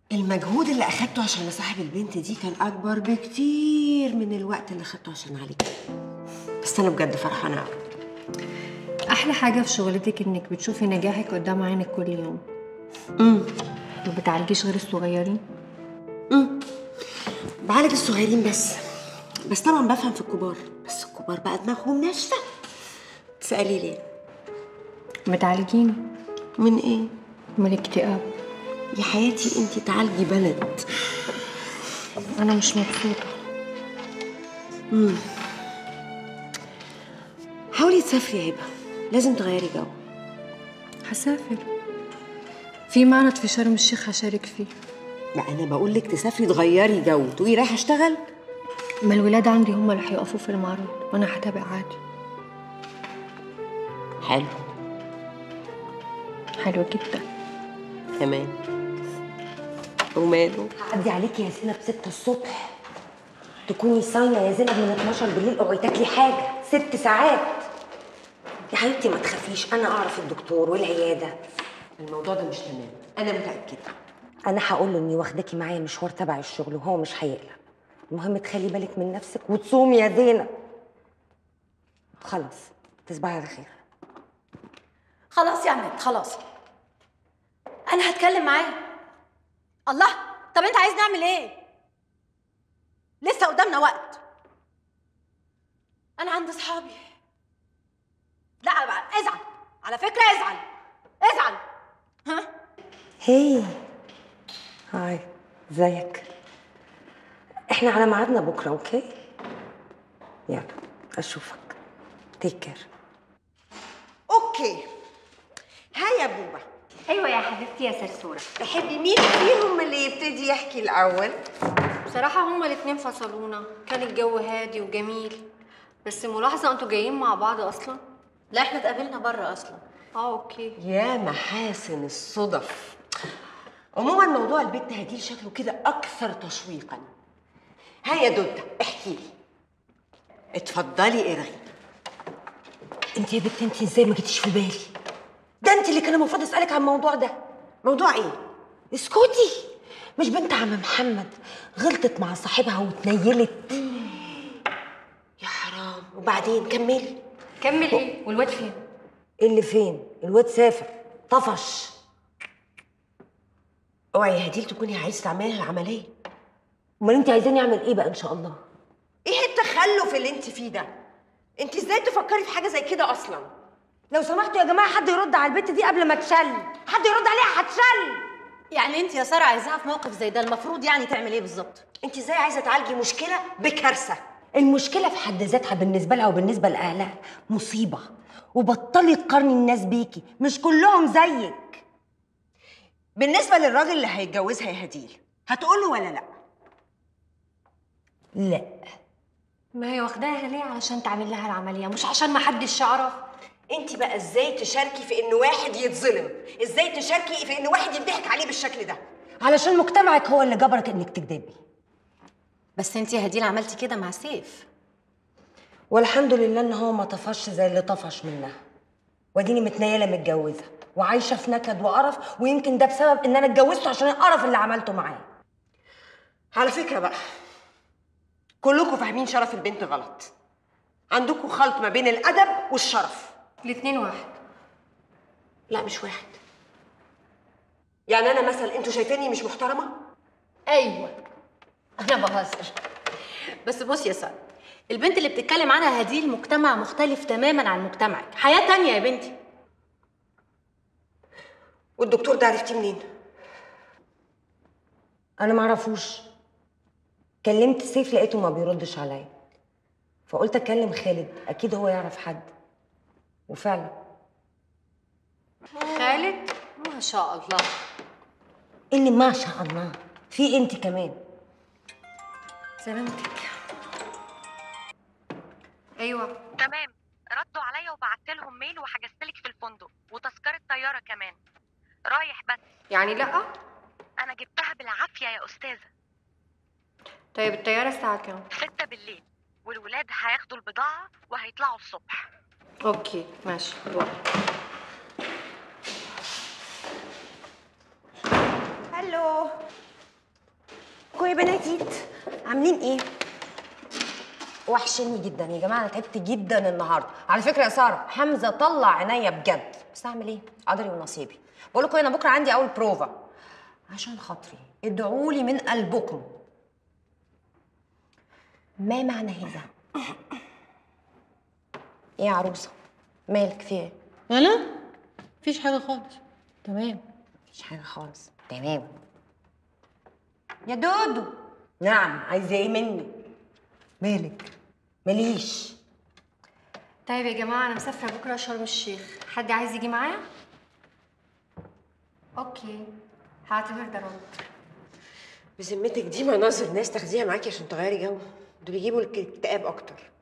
المجهود اللي اخدته عشان اصاحب البنت دي كان اكبر بكتير من الوقت اللي اخدته عشان عليك بس انا بجد فرحانه قوي احلى حاجه في شغلتك انك بتشوفي نجاحك قدام عينك كل يوم امم ما بتعالجيش غير الصغيرين امم بعالج الصغيرين بس بس طبعا بفهم في الكبار بس الكبار بقى دماغهم ناشفه تسالي ليه بتعالجيني من ايه من الاكتئاب يا حياتي انت تعالجي بلد انا مش مبسوطه امم حاولي تسافري يا هبه لازم تغيري جو هسافر في معرض في شرم الشيخ هشارك فيه لا انا بقول لك تسافري تغيري جو تقولي رايحه اشتغل ما الولاد عندي هم اللي هيقفوا في المعرض وانا هتابع عادي حلو حلو جدا كمان وماله عدي عليكي يا زينب 6 الصبح تكوني صايمه يا زينب من 12 بالليل اوعي تاكلي حاجه ست ساعات يا حبيبتي ما تخافيش انا اعرف الدكتور والعياده الموضوع ده مش تمام انا متاكده انا هقول له اني واخداكي معايا مشوار تبع الشغل وهو مش هيقلق المهم تخلي بالك من نفسك وتصومي يا زينب خلاص تصبحي على خير خلاص يا عماد خلاص انا هتكلم معاه الله طب انت عايز نعمل ايه لسه قدامنا وقت انا عند اصحابي لا بقى ازعل على فكره ازعل ازعل ها هي هاي ازيك احنا على ميعادنا بكره اوكي يلا اشوفك تيك كير اوكي ها يا بوبا ايوه يا حبيبتي يا سرسوره تحبي مين فيهم اللي يبتدي يحكي الاول بصراحه هما الاتنين فصلونا كان الجو هادي وجميل بس ملاحظه انتوا جايين مع بعض اصلا لا احنا اتقابلنا بره اصلا اه اوكي يا محاسن الصدف عموما موضوع البت هديل شكله كده اكثر تشويقا ها يا دودة احكي لي اتفضلي ارغي انت يا بنت انت ازاي ما جيتيش في بالي ده انت اللي كان المفروض اسالك عن الموضوع ده موضوع ايه اسكتي مش بنت عم محمد غلطت مع صاحبها واتنيلت يا حرام وبعدين كملي كمل ايه والواد فين اللي فين الواد سافر طفش اوعي يا هديل تكوني عايزه تعملي العمليه امال انت عايزاني اعمل ايه بقى ان شاء الله ايه التخلف اللي انت فيه ده انت ازاي تفكري في حاجه زي كده اصلا لو سمحتوا يا جماعه حد يرد على البت دي قبل ما تشل حد يرد عليها هتشل يعني انت يا ساره عايزاها في موقف زي ده المفروض يعني تعمل ايه بالظبط انت ازاي عايزه تعالجي مشكله بكارثه المشكله في حد ذاتها بالنسبه لها وبالنسبه لاهلها مصيبه وبطلي تقارني الناس بيكي مش كلهم زيك بالنسبه للراجل اللي هيتجوزها يا هديل هتقوله ولا لا لا ما هي واخداها ليه علشان تعمل لها العمليه مش عشان ما حدش يعرف انت بقى ازاي تشاركي في ان واحد يتظلم ازاي تشاركي في ان واحد يضحك عليه بالشكل ده علشان مجتمعك هو اللي جبرك انك تكذبي بس انت يا هديل عملتي كده مع سيف والحمد لله ان هو ما طفش زي اللي طفش منها واديني متنيله متجوزه وعايشه في نكد وقرف ويمكن ده بسبب ان انا اتجوزته عشان القرف اللي عملته معاه على فكره بقى كلكم فاهمين شرف البنت غلط عندكم خلط ما بين الادب والشرف الاتنين واحد لا مش واحد يعني انا مثلا انتوا شايفيني مش محترمه ايوه انا بهزر بس بصي يا ساره البنت اللي بتتكلم عنها هديل مجتمع مختلف تماما عن مجتمعك حياه تانية يا بنتي والدكتور ده عرفتيه منين انا ما اعرفوش كلمت سيف لقيته ما بيردش عليا فقلت اكلم خالد اكيد هو يعرف حد وفعلا خالد ما شاء الله اللي ما شاء الله في انت كمان سلامتك ايوه تمام ردوا عليا وبعت لهم ميل وحجزت لك في الفندق وتذكره طياره كمان رايح بس يعني لا انا جبتها بالعافيه يا استاذه طيب الطياره الساعه كام ستة بالليل والولاد هياخدوا البضاعه وهيطلعوا الصبح اوكي ماشي باي الو ازيكم يا بناتيت عاملين ايه وحشني جدا يا جماعه انا تعبت جدا النهارده على فكره يا ساره حمزه طلع عينيا بجد بس اعمل ايه قدري ونصيبي بقول لكم انا بكره عندي اول بروفا عشان خاطري ادعوا لي من قلبكم ما معنى هذا ايه يا عروسه مالك في ايه انا مفيش حاجه خالص تمام مفيش حاجه خالص تمام يا دودو نعم عايزه ايه مني مالك ماليش طيب يا جماعه انا مسافره بكره شرم الشيخ حد عايز يجي معايا اوكي هعتبر ده رد بذمتك دي مناظر ناس تاخديها معاكي عشان تغيري جو دول يجيبوا لك اكتئاب اكتر